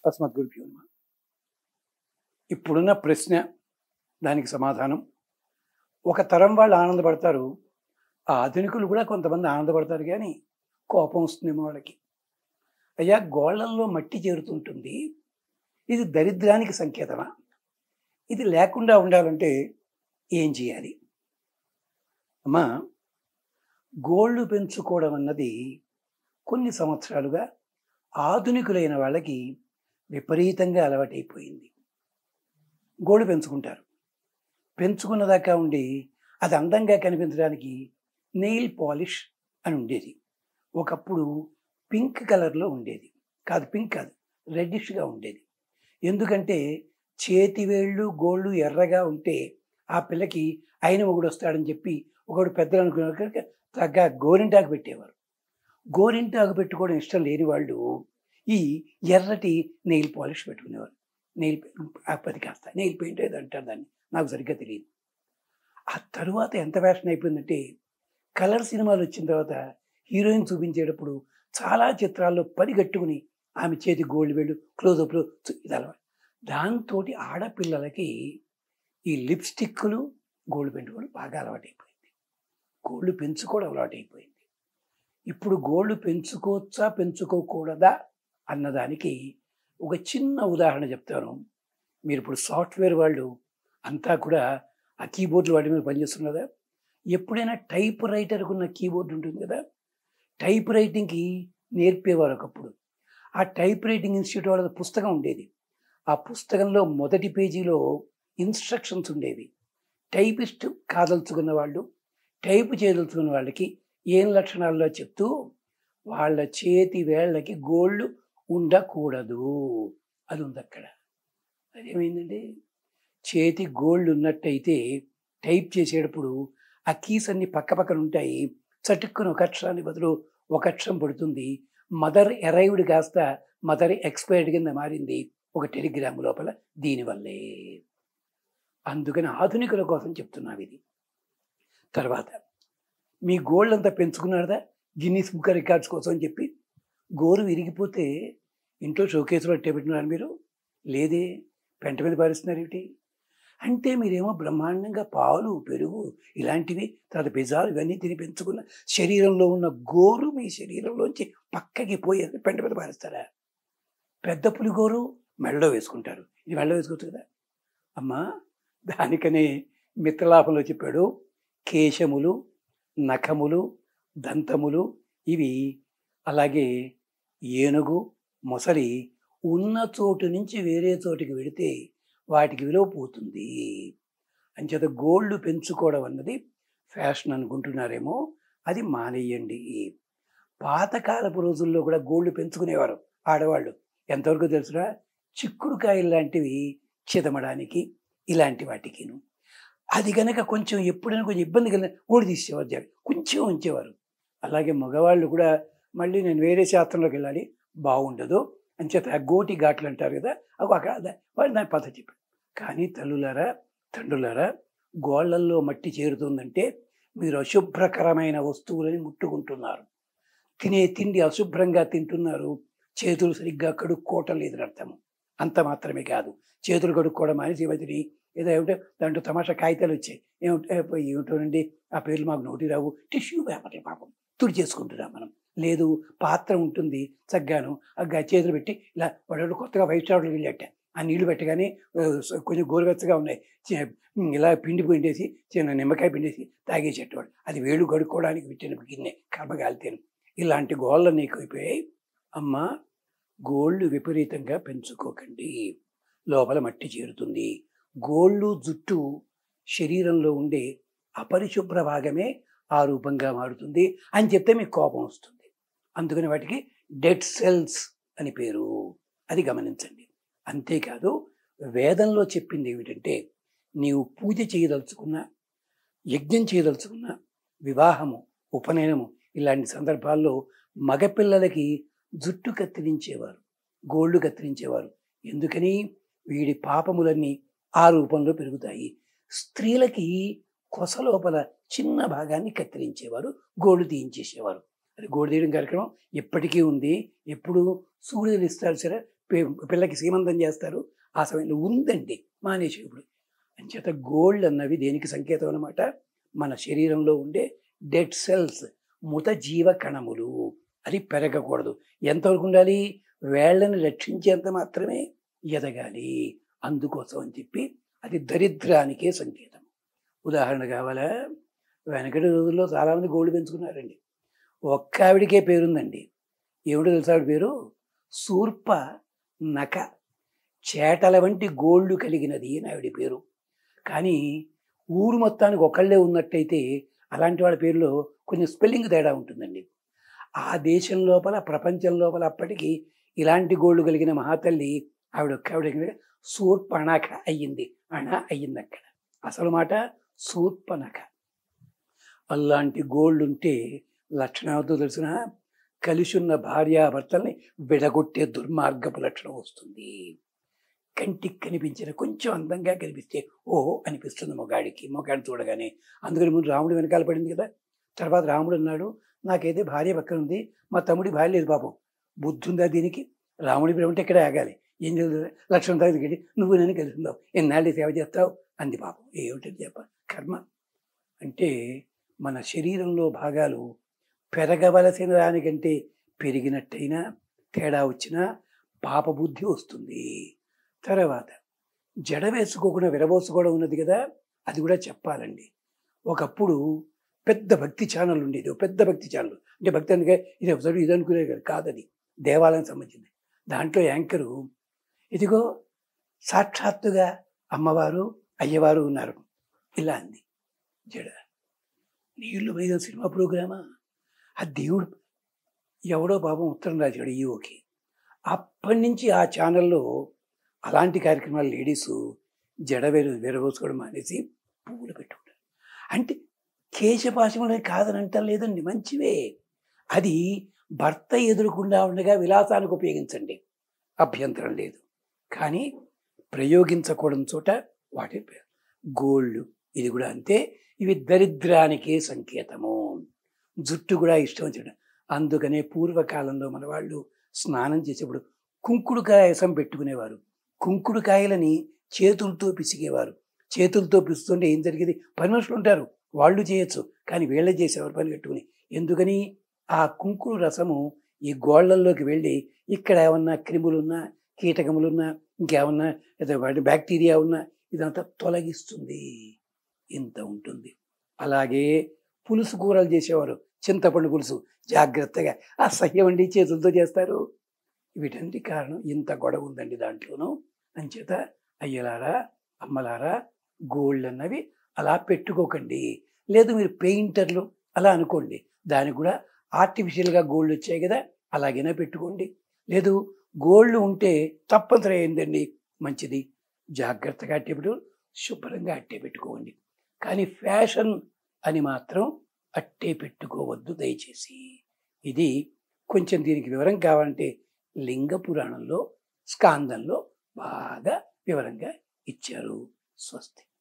తస్మద్గురుభ్యో నమః ఇప్పుడున్న ప్రశ్న దానికి సమాధానం ఒక తరం వాళ్ళు ఆనందపడతారు ఆ ఆధునికులు కూడా కొంతమంది ఆనందపడతారు కానీ కోపం వస్తుందేమో వాళ్ళకి అయ్యా గోళ్ళల్లో మట్టి చేరుతుంటుంది ఇది దరిద్రానికి సంకేతమా ఇది లేకుండా ఉండాలంటే ఏం చేయాలి అమ్మా గోళ్ళు పెంచుకోవడం అన్నది కొన్ని సంవత్సరాలుగా ఆధునికులైన వాళ్ళకి విపరీతంగా అలవాటైపోయింది గోళ్ళు పెంచుకుంటారు పెంచుకున్న దాకా ఉండి అది అందంగా కనిపించడానికి నెయిల్ పాలిష్ అని ఉండేది ఒకప్పుడు పింక్ కలర్లో ఉండేది కాదు పింక్ కాదు రెడ్డిష్గా ఉండేది ఎందుకంటే చేతి వేళ్ళు గోళ్ళు ఎర్రగా ఉంటే ఆ పిల్లకి అయిన మొగుడు వస్తాడని చెప్పి ఒకడు పెద్దలు అనుకున్న తగ్గ గోరింటాకు పెట్టేవారు గోరింటాకు పెట్టుకోవడం ఇష్టం లేని వాళ్ళు ఈ ఎర్రటి నెయిల్ పాలిష్ పెట్టుకునేవారు నెయిల్ పది కాస్త నెయిల్ పెయింట్ ఏదో అంటారు దాన్ని నాకు సరిగ్గా తెలియదు ఆ తరువాత ఎంత ఫ్యాషన్ అయిపోయిందంటే కలర్ సినిమాలు వచ్చిన తర్వాత హీరోయిన్ చూపించేటప్పుడు చాలా చిత్రాల్లో పరిగట్టుకుని ఆమె చేతి గోల్డ్ వేళ్ళు క్లోజప్లు ఇది అలవాటు దాంతో ఆడపిల్లలకి ఈ లిప్స్టిక్లు గోల్డ్ పెట్టుకోవడం బాగా అలవాటైపోయింది గోల్డ్ పెంచుకోవడం అలవాటైపోయింది ఇప్పుడు గోల్డ్ పెంచుకోవచ్చా పెంచుకోకూడదా అన్నదానికి ఒక చిన్న ఉదాహరణ చెప్తాను మీరు ఇప్పుడు సాఫ్ట్వేర్ వాళ్ళు అంతా కూడా ఆ కీబోర్డులు వాటి మీద పనిచేస్తున్నదా ఎప్పుడైనా టైప్ రైటర్కి ఉన్న కీబోర్డు ఉంటుంది కదా టైప్ రైటింగ్కి నేర్పేవారు ఒకప్పుడు ఆ టైప్ రైటింగ్ ఇన్స్టిట్యూట్ వాళ్ళ పుస్తకం ఉండేది ఆ పుస్తకంలో మొదటి పేజీలో ఇన్స్ట్రక్షన్స్ ఉండేవి టైపిస్ట్ కాదలుచుకున్న వాళ్ళు టైపు చేయదలుచుకున్న వాళ్ళకి ఏం లక్షణాల్లో చెప్తూ వాళ్ళ చేతి వేళ్ళకి గోళ్ళు ఉండకూడదు అది ఉంది అక్కడ అదేమైందండి చేతి గోల్డ్ ఉన్నట్టయితే టైప్ చేసేటప్పుడు ఆ కీస్ అన్ని పక్క పక్కన ఉంటాయి చటుక్కున ఒక అక్షరాన్ని బదులు ఒక అక్షరం పడుతుంది మదర్ ఎరైవ్డ్ కాస్త మదర్ ఎక్స్పైర్డ్ కింద మారింది ఒక టెలిగ్రామ్ లోపల దీనివల్లే అందుకని ఆధునికుల కోసం చెప్తున్నాం ఇది తర్వాత మీ గోల్డ్ అంతా పెంచుకున్నారదా గిన్నీస్ బుక్ రికార్డ్స్ కోసం అని చెప్పి గోరు విరిగిపోతే ఇంట్లో షోకేసులో అట్టే పెట్టినారు మీరు లేదే పెంట మీద పారిస్తున్నారు ఏమిటి అంటే మీరేమో బ్రహ్మాండంగా పాలు పెరుగు ఇలాంటివి తర్వాత పిజ్జాలు ఇవన్నీ తిని పెంచుకున్న శరీరంలో ఉన్న గోరు మీ శరీరంలోంచి పక్కకి పోయి పెంట మీద పారిస్తారా పెద్ద పులిగోరు మెడలో వేసుకుంటారు ఇది మెడలో వేసుకోవచ్చు కదా అమ్మా దానికనే మిత్రలాభంలో చెప్పాడు కేశములు నఖములు దంతములు ఇవి అలాగే ఏనుగు మొసలి ఉన్న చోటు నుంచి వేరే చోటికి వెడితే వాటికి విలువ పోతుంది అంచేత గోల్డ్ పెంచుకోవడం అన్నది ఫ్యాషన్ అనుకుంటున్నారేమో అది మానేయండి పాతకాలపు రోజుల్లో కూడా గోల్డ్ పెంచుకునేవారు ఆడవాళ్ళు ఎంతవరకు తెలుసురా చిక్కుడుకాయలు లాంటివి చిదమడానికి ఇలాంటి వాటికిను అది కనుక కొంచెం ఎప్పుడైనా కొంచెం ఇబ్బంది కలిగిన గోల్డ్ తీసేవారు జాగ్రత్త కొంచెం ఉంచేవారు అలాగే మగవాళ్ళు కూడా మళ్ళీ నేను వేరే శాస్త్రంలోకి వెళ్ళాలి బాగుండదు అంచేత గోటి ఘాట్లు అంటారు కదా అవి అక్కడ వాడు దాని పద్ధతి చెప్పాడు కానీ తల్లులారా తండ్రులారా గోళ్లల్లో మట్టి చేరుతుందంటే మీరు అశుభ్రకరమైన వస్తువులని ముట్టుకుంటున్నారు తినే తిండి అశుభ్రంగా తింటున్నారు చేతులు సరిగ్గా కడుక్కోవటం లేదని అర్థము అంత మాత్రమే కాదు చేతులు కడుక్కోవడం మానేసి మధ్యని ఏదో ఏమిటో దాంట్లో తమాషా కాగితాలు వచ్చాయి ఏమిటో ఏమిటోనండి ఆ పేర్లు మాకు నోటి రావు టిష్యూ పేపర్లు పాపం తుడి చేసుకుంటున్నాం మనం లేదు పాత్ర ఉంటుంది చగ్గాను ఆ చేతులు పెట్టి ఇలా వాడు కొత్తగా ఫైవ్ స్టార్లకు వెళ్ళాట ఆ నీళ్లు పెట్టగానే కొంచెం గోరువెచ్చగా ఉన్నాయి ఇలా పిండి పిండేసి చిన్న నిమ్మకాయ పిండేసి తాగేసేటవాడు అది వేళ్ళు కడుక్కోవడానికి పెట్టిన గిన్నె కర్మగాలితేను ఇలాంటి గోళ్ళ నీకు అయిపోయాయి అమ్మ గోళ్ళు విపరీతంగా పెంచుకోకండి లోపల మట్టి చేరుతుంది గోళ్ళు జుట్టు శరీరంలో ఉండే అపరిశుభ్ర భాగమే ఆ రూపంగా మారుతుంది అని చెప్తే మీకు కోపం వస్తుంది అందుకని వాటికి డెడ్ సెల్స్ అని పేరు అది గమనించండి అంతేకాదు వేదంలో చెప్పింది ఏమిటంటే నీవు పూజ చేయదలుచుకున్న యజ్ఞం చేయదలుచుకున్న వివాహము ఉపనయనము ఇలాంటి సందర్భాల్లో మగపిల్లలకి జుట్టు కత్తిరించేవారు గోళ్ళు కత్తిరించేవారు ఎందుకని వీడి పాపములన్నీ ఆ రూపంలో పెరుగుతాయి స్త్రీలకి కొస లోపల చిన్న భాగాన్ని కత్తిరించేవారు గోళ్ళు తీయించేసేవారు అది గోళ్ళు తీయడం కార్యక్రమం ఎప్పటికీ ఉంది ఎప్పుడు సూర్యులు ఇస్తారు సరే పి- పిల్లకి సీమంతం చేస్తారు ఆ సమయంలో ఉందండి మానేసి ఇప్పుడు అంచేత గోల్డ్ అన్నవి దేనికి సంకేతం అన్నమాట మన శరీరంలో ఉండే డెడ్ సెల్స్ మృత జీవ కణములు అది పెరగకూడదు ఎంతవరకు ఉండాలి వేళ్ళని రక్షించేంత మాత్రమే ఎదగాలి అందుకోసం అని చెప్పి అది దరిద్రానికే సంకేతం ఉదాహరణ కావాలా వెనకటి రోజుల్లో చాలామంది గోల్డ్ పెంచుకున్నారండి ఒక్క ఆవిడికే పేరుందండి ఏమిటో తెలుసా ఆవిడ పేరు సూర్ప నక చేటల వంటి గోళ్ళు కలిగినది అని ఆవిడ పేరు కానీ ఊరు మొత్తానికి ఒకళ్ళే ఉన్నట్టయితే అలాంటి వాళ్ళ పేరులో కొంచెం స్పెల్లింగ్ తేడా ఉంటుందండి ఆ దేశం లోపల ప్రపంచం లోపల అప్పటికి ఇలాంటి గోళ్ళు కలిగిన మహాతల్లి ఆవిడ ఒక్క ఆవిడ కనుక శూర్పణఖ అయ్యింది అణ అయ్యింది అక్కడ అసలు మాట శూర్పణఖ అలాంటి గోల్డ్ ఉంటే లక్షణాలతో తెలిసిన కలిసి ఉన్న భార్యాభర్తల్ని విడగొట్టే దుర్మార్గపు లక్షణం వస్తుంది కంటికి కనిపించిన కొంచెం అందంగా కనిపిస్తే ఓ అనిపిస్తుంది మొగాడికి మొగాడిని చూడగానే అందుకని ముందు రాముడు వెనకాల పడింది కదా తర్వాత రాముడు అన్నాడు నాకైతే భార్య పక్కన ఉంది మా తమ్ముడి భార్య లేదు పాపం బుద్ధి ఉందా దీనికి రాముడి ప్రేమ ఉంటే ఇక్కడే ఆగాలి ఏం చదువు లక్ష్మణ్ దగ్గరికి నువ్వు నేను కలుసుకుందావు ఎన్నాళ్ళు సేవ చేస్తావు అంది పాపం ఏమిటని చెప్ప కర్మ అంటే మన శరీరంలో భాగాలు పెరగవలసిన దానికంటే పెరిగినట్టయినా తేడా వచ్చినా పాపబుద్ధి వస్తుంది తర్వాత జడ వేసుకోకుండా విరబోసుకోవడం ఉన్నది కదా అది కూడా చెప్పాలండి ఒకప్పుడు పెద్ద భక్తి ఛానల్ ఉండేది ఒక పెద్ద భక్తి ఛానల్ అంటే భక్తి అందుకే ఇది ఒకసారి ఇది అనుకునే కాదు కాదది దేవాలయం సంబంధించింది దాంట్లో యాంకరు ఇదిగో సాక్షాత్తుగా అమ్మవారు అయ్యవారు ఉన్నారు ఇలా అంది జడ నీళ్ళు మీద సినిమా ప్రోగ్రామా ఆ దేవుడు ఎవడో పాపం ఉత్తరం రాశాడు ఈఓకి అప్పటి నుంచి ఆ ఛానల్లో అలాంటి కార్యక్రమాలు లేడీసు జడ వేరు విరబోసుకోవడం మానేసి పువ్వులు పెట్టుకుంటారు అంటే కేశపాశములే కాదని అంటాం లేదండి మంచివే అది భర్త ఎదురుకుండా ఉండగా విలాసానికి ఉపయోగించండి అభ్యంతరం లేదు కానీ ప్రయోగించకూడని చోట వాటి గోల్డ్ ఇది కూడా అంతే ఇవి దరిద్రానికే సంకేతము జుట్టు కూడా ఇష్టం వచ్చాడు అందుకనే పూర్వకాలంలో మన వాళ్ళు స్నానం చేసేప్పుడు కుంకుడుకాయ రసం పెట్టుకునేవారు కుంకుడుకాయలని చేతులతో పిసిగేవారు చేతులతో పిస్తుంటే ఏం జరిగేది పని మనుషులు ఉంటారు వాళ్ళు చేయొచ్చు కానీ వీళ్ళే చేసేవారు పని కట్టుకుని ఎందుకని ఆ కుంకుడు రసము ఈ గోళ్లల్లోకి వెళ్ళి ఇక్కడ ఏమన్నా క్రిములున్నా కీటకములున్నా ఇంకేమన్నా ఏదో వాటి బ్యాక్టీరియా ఉన్నా ఇదంతా తొలగిస్తుంది ఇంత ఉంటుంది అలాగే పులుసు కూరలు చేసేవారు చింతపండు పులుసు జాగ్రత్తగా అసహ్యం అండి చేతులతో చేస్తారు వీటన్నిటి కారణం ఇంత గొడవ ఉందండి దాంట్లోనూ అంచేత అయ్యలారా అమ్మలారా గోల్డ్ అన్నవి అలా పెట్టుకోకండి లేదు మీరు పెయింటర్లు అలా అనుకోండి దానికి కూడా ఆర్టిఫిషియల్గా గోల్డ్ వచ్చాయి కదా అలాగైనా పెట్టుకోండి లేదు గోల్డ్ ఉంటే తప్పనిసరి అయిందండి మంచిది జాగ్రత్తగా అట్టే పెట్టు శుభ్రంగా అట్టే పెట్టుకోండి కానీ ఫ్యాషన్ అని మాత్రం అట్టే పెట్టుకోవద్దు దయచేసి ఇది కొంచెం దీనికి వివరం కావాలంటే లింగ పురాణంలో స్కాందంలో బాగా వివరంగా ఇచ్చారు స్వస్తి